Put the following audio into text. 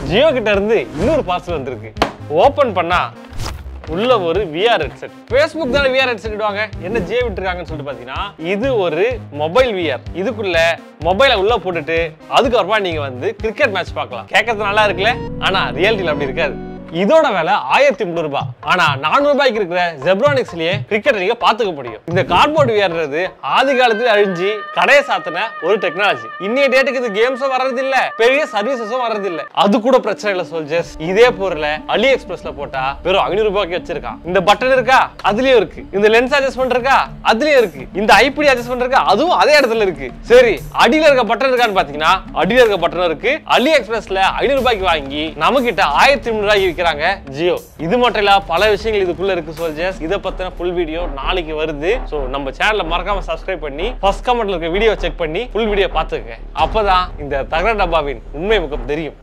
ஜியோ கிட்ட இருந்து இன்னொரு பார்சல் வந்திருக்கு ஓபன் பண்ணா உள்ள ஒரு விஆர் ஹெட்செட் ஃபேஸ்புக் தானே விஆர் ஹெட்செட் விடுவாங்க என்ன ஜியோ விட்டுருக்காங்கன்னு சொல்லிட்டு பாத்தீங்கன்னா இது ஒரு மொபைல் விஆர் இதுக்குள்ள மொபைலை உள்ள போட்டுட்டு அதுக்கப்புறமா நீங்க வந்து கிரிக்கெட் மேட்ச் பார்க்கலாம் கேட்கறது நல்லா இருக்குல்ல ஆனா ரியாலிட்டியில் அப்படி இருக்காது இதோட விலை ஆயிரத்தி முந்நூறு ரூபாய் ஆனா நானூறு ரூபாய்க்கு இருக்கிற ஜெப்ரானிக்ஸ்லயே கிரிக்கெட் நீங்க பாத்துக்க முடியும் இந்த கார்ட்போர்ட் வியர்றது ஆதி காலத்துல அழிஞ்சு கடையை சாத்தின ஒரு டெக்னாலஜி இன்னைய டேட்டுக்கு இது கேம்ஸும் வர்றது இல்ல பெரிய சர்வீசஸும் வர்றது இல்ல அது கூட பிரச்சனை இல்ல சோல்ஜர்ஸ் இதே பொருளை அலி எக்ஸ்பிரஸ்ல போட்டா வெறும் ஐநூறு ரூபாய்க்கு வச்சிருக்கான் இந்த பட்டன் இருக்கா அதுலயும் இருக்கு இந்த லென்ஸ் அட்ஜஸ்ட்மெண்ட் இருக்கா அதுலயும் இருக்கு இந்த ஐபிடி அட்ஜஸ்ட்மெண்ட் இருக்கா அதுவும் அதே இடத்துல இருக்கு சரி அடியில இருக்க பட்டன் இருக்கான்னு பாத்தீங்கன்னா அடியில இருக்க பட்டன் இருக்கு அலி எக்ஸ்பிரஸ்ல ஐநூறு ரூபாய்க்கு வாங்கி நம்ம கிட்ட ஆயிரத்தி முந்நூறு ரூபாய்க்கு விற்கிறாங்க ஜியோ இது மட்டும் இல்ல பல விஷயங்கள் இதுக்குள்ள இருக்கு சோல்ஜர்ஸ் இதை பத்தின ஃபுல் வீடியோ நாளைக்கு வருது சோ நம்ம சேனலை மறக்காம சப்ஸ்கிரைப் பண்ணி ஃபர்ஸ்ட் கமெண்ட்ல இருக்க வீடியோ செக் பண்ணி ஃபுல் வீடியோ பார்த்துக்கங்க அப்பதான் இந்த தகர டப்பாவின் உண்மை முகம் தெரியும்